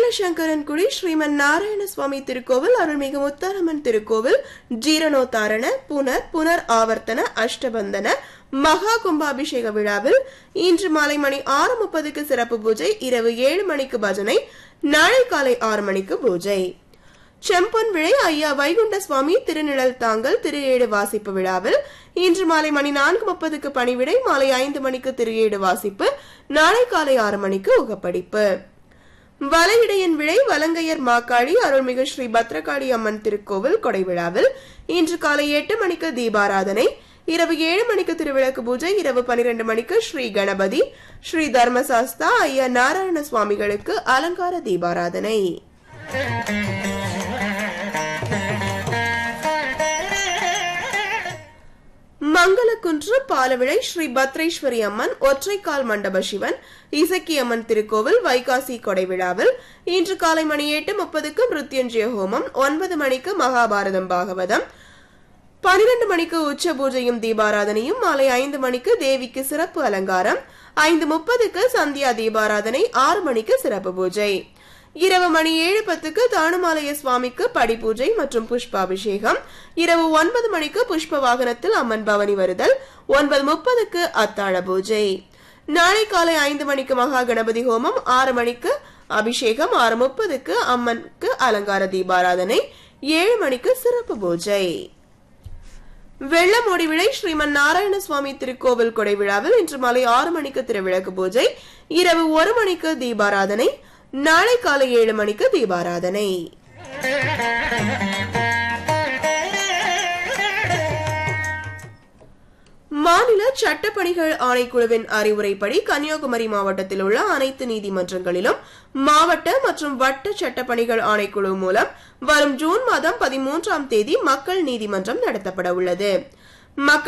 சங்கரன்குடி ஸ்ரீமன் நாராயண சுவாமி திருக்கோவில் அருள்மிகு முத்தாரம்மன் திருக்கோவில் ஜீரணோத்தாரண புனர் புனர் ஆவர்த்தன அஷ்டபந்தன மகா கும்பாபிஷேக விழாவில் இன்று மாலை மணி ஆறு முப்பதுக்கு சிறப்பு பூஜை இரவு ஏழு மணிக்கு பஜனை நாளை காலை ஆறு மணிக்கு பூஜை செம்பொன் விழை ஐயா வைகுண்ட சுவாமி திருநிழல் தாங்கல் திரு ஏடு வாசிப்பு விழாவில் இன்று மாலை மணி நான்கு முப்பதுக்கு பணிவிடை மாலை ஐந்து மணிக்கு திரு ஏடு வாசிப்பு நாளை காலை ஆறு மணிக்கு உகப்படிப்பு வலையிடையின் விழை வலங்கையர் மாக்காளி அருள்மிகு ஸ்ரீ பத்ரகாளி அம்மன் திருக்கோவில் கொடை விழாவில் இன்று காலை எட்டு மணிக்கு தீபாராதனை இரவு ஏழு மணிக்கு திருவிளக்கு பூஜை இரவு பனிரெண்டு மணிக்கு ஸ்ரீ கணபதி ஸ்ரீ தர்மசாஸ்தா ஐயா நாராயண சுவாமிகளுக்கு அலங்கார தீபாராதனை மங்களக்குன்று பாலவிளை ஸ்ரீ பத்ரேஸ்வரி அம்மன் ஒற்றைக்கால் மண்டப சிவன் இசக்கி அம்மன் திருக்கோவில் வைகாசி கொடை விழாவில் இன்று காலை மணி எட்டு முப்பதுக்கு மிருத்யுஞ்சய ஹோமம் ஒன்பது மணிக்கு மகாபாரதம் பாகவதம் பனிரெண்டு மணிக்கு உச்ச பூஜையும் தீபாராதனையும் மாலை ஐந்து மணிக்கு தேவிக்கு சிறப்பு அலங்காரம் ஐந்து முப்பதுக்கு சந்தியா தீபாராதனை ஆறு மணிக்கு சிறப்பு பூஜை இரவு மணி ஏழு பத்துக்கு தானுமாலய சுவாமிக்கு படி பூஜை மற்றும் புஷ்பாபிஷேகம் இரவு ஒன்பது மணிக்கு புஷ்ப வாகனத்தில் அம்மன் பவனி வருதல் ஒன்பது முப்பதுக்கு அத்தாழ பூஜை நாளை காலை ஐந்து மணிக்கு மகா கணபதி ஹோமம் ஆறு மணிக்கு அபிஷேகம் ஆறு முப்பதுக்கு அம்மனுக்கு அலங்கார தீபாராதனை ஏழு மணிக்கு சிறப்பு பூஜை வெள்ளமோடி விழை ஸ்ரீமன் நாராயண சுவாமி திருக்கோவில் கொடை விழாவில் இன்று மாலை ஆறு மணிக்கு திருவிளக்கு பூஜை இரவு ஒரு மணிக்கு தீபாராதனை நாளை காலை ஏழு மணிக்கு தீபாராதனை மாநில சட்டப்பணிகள் ஆணைக்குழுவின் அறிவுரைப்படி கன்னியாகுமரி மாவட்டத்தில் உள்ள அனைத்து நீதிமன்றங்களிலும் மாவட்ட மற்றும் வட்ட சட்டப்பணிகள் ஆணைக்குழு மூலம் வரும் ஜூன் மாதம் பதிமூன்றாம் தேதி மக்கள் நீதிமன்றம் நடத்தப்பட உள்ளது மக்கள்